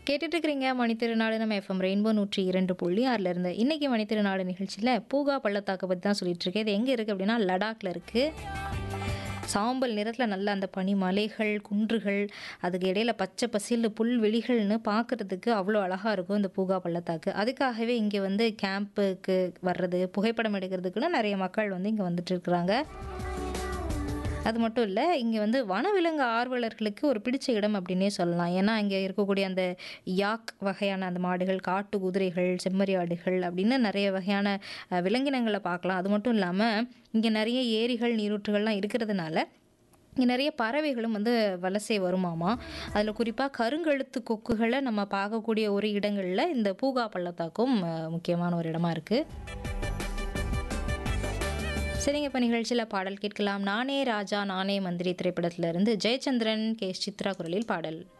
கேட்டுட்டு இருக்கிறீங்க மணித்திருநாடு நம்ம எஃப்எம் ரெயின்போ நூற்றி இரண்டு புள்ளி ஆறில் இருந்து இன்னைக்கு மணித்திருநாடு நிகழ்ச்சியில் பூகா பள்ளத்தாக்கை பற்றி தான் சொல்லிட்டு இருக்கேன் இது எங்கே இருக்குது அப்படின்னா லடாக்ல இருக்குது சாம்பல் நிறத்தில் நல்ல அந்த பனி மலைகள் குன்றுகள் அதுக்கு இடையில பச்சை பசியில் புல்வெளிகள்னு பார்க்குறதுக்கு அவ்வளோ அழகாக இருக்கும் இந்த பூகா பள்ளத்தாக்கு அதுக்காகவே இங்கே வந்து கேம்புக்கு வர்றது புகைப்படம் எடுக்கிறதுக்குன்னு நிறைய மக்கள் வந்து இங்கே வந்துட்டு இருக்கிறாங்க அது மட்டும் இல்லை இங்கே வந்து வனவிலங்கு ஆர்வலர்களுக்கு ஒரு பிடிச்ச இடம் அப்படின்னே சொல்லலாம் ஏன்னா இங்கே இருக்கக்கூடிய அந்த யாக் வகையான அந்த மாடுகள் காட்டு குதிரைகள் செம்மறி ஆடுகள் அப்படின்னு நிறைய வகையான அஹ், விலங்கினங்களை பார்க்கலாம் அது மட்டும் இல்லாமல் இங்கே நிறைய ஏரிகள் நீரூற்றுகள்லாம் இருக்கிறதுனால இங்கே நிறைய பறவைகளும் வந்து வலசை வருமாமா அதில் குறிப்பாக கருங்கழுத்து கொக்குகளை நம்ம பார்க்கக்கூடிய ஒரு இடங்களில் இந்த பூகா பள்ளத்தாக்கும் அஹ், முக்கியமான ஒரு இடமா இருக்குது சரிங்க இப்போ நிகழ்ச்சியில் பாடல் கேட்கலாம் நானே ராஜா நானே மந்திரி திரைப்படத்திலிருந்து ஜெயச்சந்திரன் கே சித்ரா குரலில் பாடல்